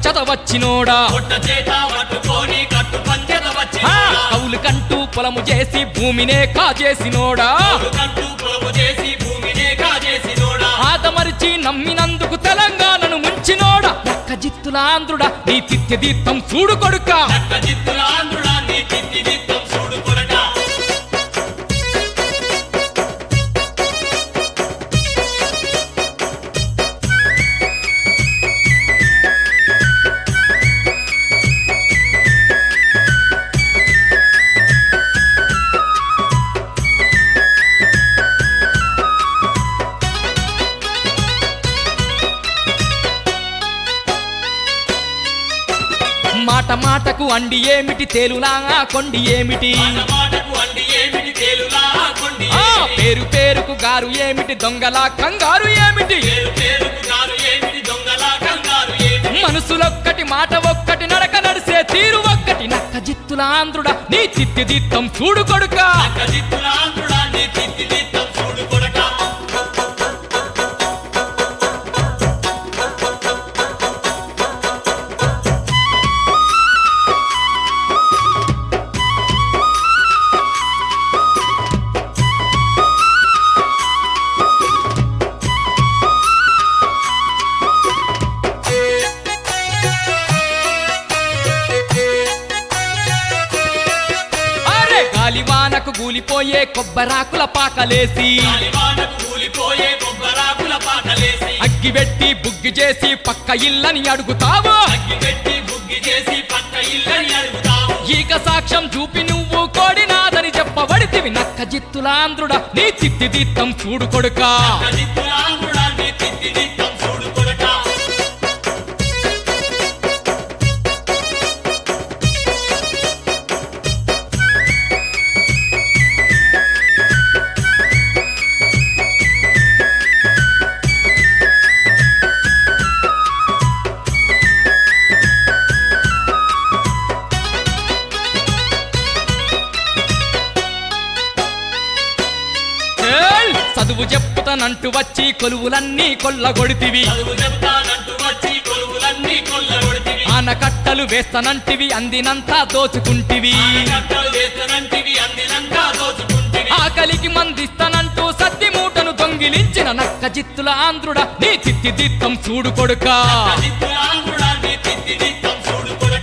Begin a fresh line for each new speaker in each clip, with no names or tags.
పంచద వచ్చినోడా
పొట్ట చేత పట్టుకొని కట్టు పంచెద వచ్చి
ఆ, కౌలు కంటూ పొలము చేసి భూమినే కాజేసినోడా
కంటూ పొలము చేసి భూమినే కాజేసినోడా
ఆదమరిచి నమ్మినందుకు తెలంగాణను ముంచినోడా ఒక్క జిత్తులాంధ్రుడా నీ తిత్య దీత్తం చూడు కొడుక
నక్క జిత్తుల ఆంధ్రుడా నీ తిత్తి దిత్తం చూడు కొడక
మాట మాటకు అండి ఏమిటి తేలులా కొండి ఏమిటి
మాట మాటకు అండి ఏమిటి తేలులా కొండి
ఆ
ఏమిటి?
పేరు పేరుకు గారు ఏమిటి దొంగలా కంగారు ఏమిటి
పేరు పేరుకు గారు ఏమిటి దొంగల కంగారు ఏమిటి
మనసులొక్కటి మాట ఒక్కటి నడక నడిసే తీరు ఒక్కటి నక్క జిత్తులాంధ్రుడా నీ చిత్తి దిత్తం చూడు కొడుక
నక్క జిత్తుల ఆంధ్రుడా నీ తిత్తి దిత్తం చూడు కొడక
అరే గాలివానకు గూలిపోయే కొబ్బరాకుల పాకలేసి
గాలివానకు కూలిపోయే కొబ్బరాకుల పాటలేసి
అగ్గి పెట్టి బుగ్గి చేసి పక్క ఇల్లని అడుగుతావు
అగ్గి పెట్టి బుగ్గి చేసి పక్క ఇల్లని అడుగుతావు
ఈక సాక్ష్యం చూపి నువ్వు కోడినాదని చెప్పబడితివి నక్క జిత్తులాంధ్రుడా నీ చిత్తి దిత్తం చూడు కొడుక
నక్క జిత్తుల ఆంధ్రుడా నీ తిత్తి దిత్తం చూడు కొడక
ఏయ్! చదువు చెప్పుతానంటూ వచ్చి కొలువులన్నీ కొల్లగొడితివి
చదువు చెప్తానంటూ వచ్చి కొలువులన్నీ కొల్లగొడితివి
ఆనకట్టలు వేస్తానంటివి అందినంతా దోచుకుంటివి
కట్టలు వేస్తానంటివి అందినంతా దోచుకుంటివి
ఆకలికి మందిస్తానంటూ సత్తి మూటను దొంగిలించిన నక్క జిత్తుల ఆంధ్రుడా నీ చిత్తి దిత్తం చూడు కొడుక
జిత్తుల ఆంధ్రుడా నీ తిత్తి దిత్తం చూడు కొడక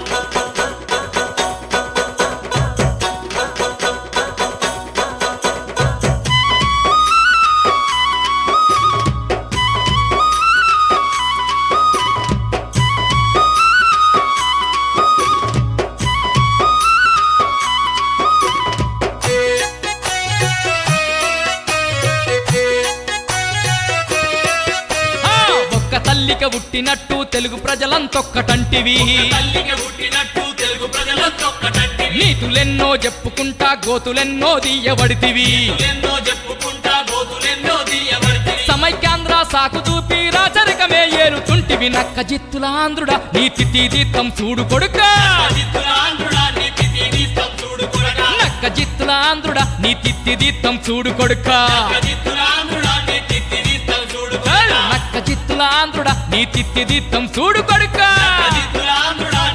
ఆ, ఒక్క తల్లిక పుట్టినట్టు తెలుగు ప్రజలంతొక్కటంటివి
తల్లికి పుట్టినట్టు తెలుగు ప్రజలంతొక్కటంటివి
నీతులెన్నో చెప్పుకుంటా గోతులెన్నో తీయబడితివి
ఎన్నో చెప్పుకుంటా గోతులెన్నో తీయబడితివి
సమైక్యాంధ్ర సాకు చూపి రాచరికమే ఏరుతుంటివి నక్క జిత్తుల ఆంధ్రుడా నీ తిత్తి దిత్తం చూడు కొడుక
జిత్తుల ఆంధ్రుడా నీ తిత్తి దిత్తం చూడు కొడక
నక్క జిత్తుల ఆంధ్రుడా నీ తిత్తి దిత్తం చూడు కొడుక
జిత్తుల ఆంధ్రుడా నీ తిత్తి దిత్తం చూడు
ఏయ్!
కొడక
నక్క జిత్తుల ఆంధ్రుడా నీ తిత్తి దిత్తం చూడు కొడుక
జిత్తుల ఆంధ్రుడా